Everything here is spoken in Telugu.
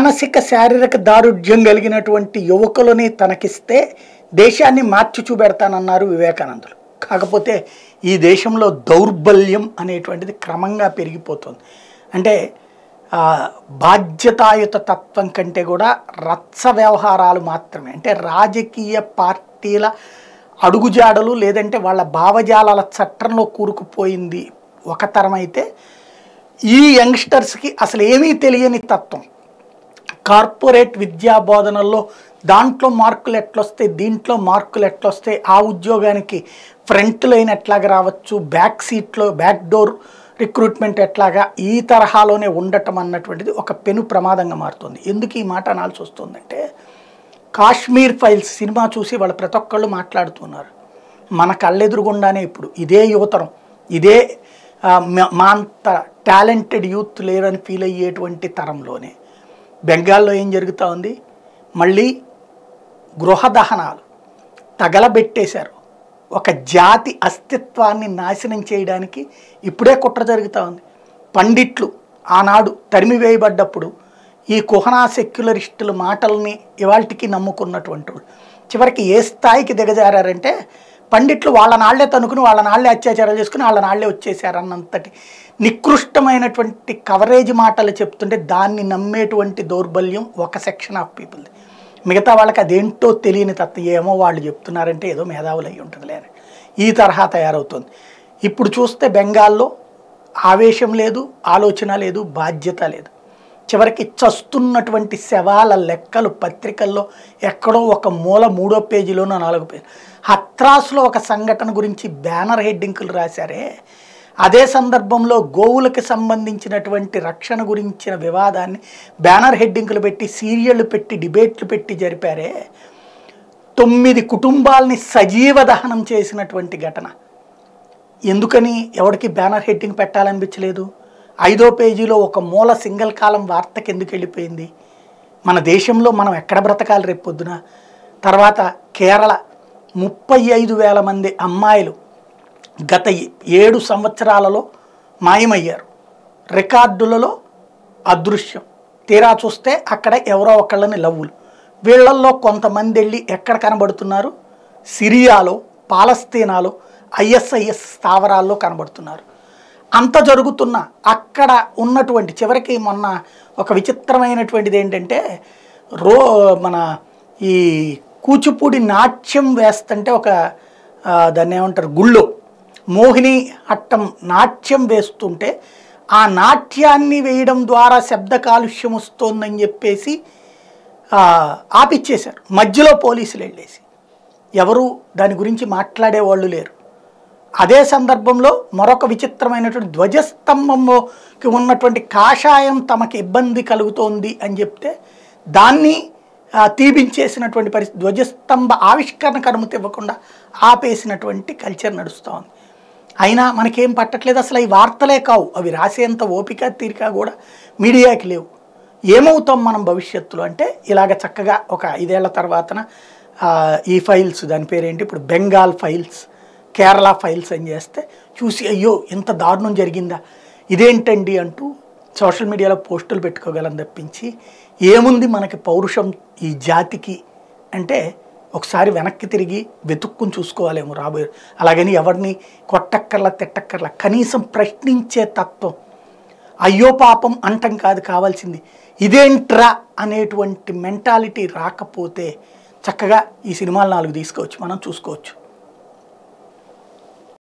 మానసిక శారీరక దారుఢ్యం కలిగినటువంటి యువకులని తనకిస్తే దేశాన్ని మార్చి చూపెడతానన్నారు వివేకానందులు కాకపోతే ఈ దేశంలో దౌర్బల్యం అనేటువంటిది క్రమంగా పెరిగిపోతుంది అంటే ఆ, బాధ్యతాయుత తత్వం కంటే కూడా రత్స వ్యవహారాలు మాత్రమే అంటే రాజకీయ పార్టీల అడుగుజాడలు లేదంటే వాళ్ళ భావజాలాల చట్టంలో కూరుకుపోయింది ఒక తరం అయితే ఈ యంగ్స్టర్స్కి అసలు ఏమీ తెలియని తత్వం కార్పొరేట్ విద్యా బోధనల్లో దాంట్లో మార్కులు ఎట్లొస్తాయి దీంట్లో మార్కులు ఎట్లొస్తాయి ఆ ఉద్యోగానికి ఫ్రంట్ లైన్ ఎట్లాగా రావచ్చు బ్యాక్ సీట్లో బ్యాక్ డోర్ రిక్రూట్మెంట్ ఎట్లాగా ఈ తరహాలోనే ఉండటం అన్నటువంటిది ఒక పెను ప్రమాదంగా మారుతుంది ఎందుకు ఈ మాట అనాల్సి వస్తుందంటే కాశ్మీర్ ఫైల్స్ సినిమా చూసి వాళ్ళు ప్రతి ఒక్కళ్ళు మాట్లాడుతున్నారు మన కళ్ళెదురుగుండానే ఇప్పుడు ఇదే యువతరం ఇదే ఆ, మ- మా అంత టాలెంటెడ్ యూత్ లేరని ఫీల్ అయ్యేటువంటి తరంలోనే బెంగాల్లో ఏం జరుగుతూ ఉంది మళ్ళీ గృహ దహనాలు తగలబెట్టేశారు ఒక జాతి అస్తిత్వాన్ని నాశనం చేయడానికి ఇప్పుడే కుట్ర జరుగుతూ ఉంది పండిట్లు ఆనాడు తరిమివేయబడ్డప్పుడు ఈ కుహనా సెక్యులరిస్టుల మాటల్ని ఇవాళకి నమ్ముకున్నటువంటి వాళ్ళు చివరికి ఏ స్థాయికి దిగజారంటే పండిట్లు వాళ్ళ నాళ్లే తనుకుని వాళ్ళ నాళ్లే అత్యాచారాలు చేసుకుని వాళ్ళ నాళ్లే వచ్చేసారన్నంతటి నికృష్టమైనటువంటి కవరేజ్ మాటలు చెప్తుంటే దాన్ని నమ్మేటువంటి దౌర్బల్యం ఒక సెక్షన్ ఆఫ్ పీపుల్ది మిగతా వాళ్ళకి అదేంటో తెలియని తత్వం ఏమో వాళ్ళు చెప్తున్నారంటే ఏదో మేధావులు అయి ఉంటుంది లేని ఈ తరహా తయారవుతుంది ఇప్పుడు చూస్తే బెంగాల్లో ఆవేశం లేదు ఆలోచన లేదు బాధ్యత లేదు చివరికి చస్తున్నటువంటి శవాల లెక్కలు పత్రికల్లో ఎక్కడో ఒక మూల మూడో పేజీలోనో నాలుగో పేజీ హత్రాస్లో ఒక సంఘటన గురించి బ్యానర్ హెడ్డింకులు రాశారే అదే సందర్భంలో గోవులకు సంబంధించినటువంటి రక్షణ గురించిన వివాదాన్ని బ్యానర్ హెడ్డింకులు పెట్టి సీరియళ్ళు పెట్టి డిబేట్లు పెట్టి జరిపారే తొమ్మిది కుటుంబాల్ని సజీవ దహనం చేసినటువంటి ఘటన ఎందుకని ఎవరికి బ్యానర్ హెడ్డింగ్ పెట్టాలనిపించలేదు ఐదో పేజీలో ఒక మూల సింగిల్ కాలం వార్తకి ఎందుకు వెళ్ళిపోయింది మన దేశంలో మనం ఎక్కడ బ్రతకాలి రేపు పొద్దున తర్వాత కేరళ ముప్పై ఐదు వేల మంది అమ్మాయిలు గత ఏడు సంవత్సరాలలో మాయమయ్యారు రికార్డులలో అదృశ్యం తీరా చూస్తే అక్కడ ఎవరో ఒకళ్ళని లవ్వులు వీళ్ళల్లో కొంతమంది వెళ్ళి ఎక్కడ కనబడుతున్నారు సిరియాలో పాలస్తీనాలో ఐఎస్ఐఎస్ స్థావరాల్లో కనబడుతున్నారు అంత జరుగుతున్న అక్కడ ఉన్నటువంటి చివరికి మొన్న ఒక విచిత్రమైనటువంటిది ఏంటంటే రో మన ఈ కూచిపూడి నాట్యం వేస్తుంటే ఒక ఆ, దాన్ని ఏమంటారు గుళ్ళో మోహిని అట్టం నాట్యం వేస్తుంటే ఆ నాట్యాన్ని వేయడం ద్వారా శబ్ద కాలుష్యం వస్తోందని చెప్పేసి ఆ, ఆపిచ్చేశారు మధ్యలో పోలీసులు వెళ్ళేసి ఎవరు దాని గురించి మాట్లాడే వాళ్ళు లేరు అదే సందర్భంలో మరొక విచిత్రమైనటువంటి ధ్వజస్తంభంలోకి ఉన్నటువంటి కాషాయం తమకి ఇబ్బంది కలుగుతోంది అని చెప్తే దాన్ని ఆ, తీపించేసినటువంటి పరిస్థితి ధ్వజస్తంభ ఆవిష్కరణకు అనుమతి ఇవ్వకుండా ఆపేసినటువంటి కల్చర్ నడుస్తూ ఉంది అయినా మనకేం పట్టట్లేదు అసలు ఈ వార్తలే కావు అవి రాసేంత ఓపిక తీరిక కూడా మీడియాకి లేవు ఏమవుతాం మనం భవిష్యత్తులో అంటే ఇలాగ చక్కగా ఒక ఐదేళ్ల తర్వాతన ఆ, ఈ ఫైల్స్ దాని పేరేంటి ఇప్పుడు బెంగాల్ ఫైల్స్ కేరళ ఫైల్స్ అని చేస్తే చూసి అయ్యో ఇంత దారుణం జరిగిందా ఇదేంటండి అంటూ సోషల్ మీడియాలో పోస్టులు పెట్టుకోగలం తప్పించి ఏముంది మనకి పౌరుషం ఈ జాతికి అంటే ఒకసారి వెనక్కి తిరిగి వెతుక్కుని చూసుకోవాలేమో రాబోయే అలాగని ఎవరిని కొట్టక్కర్లా తిట్టక్కర్లా కనీసం ప్రశ్నించే తత్వం అయ్యో పాపం అంటం కాదు కావాల్సింది ఇదేంట్రా అనేటువంటి మెంటాలిటీ రాకపోతే చక్కగా ఈ సినిమాలు నాలుగు తీసుకోవచ్చు మనం చూసుకోవచ్చు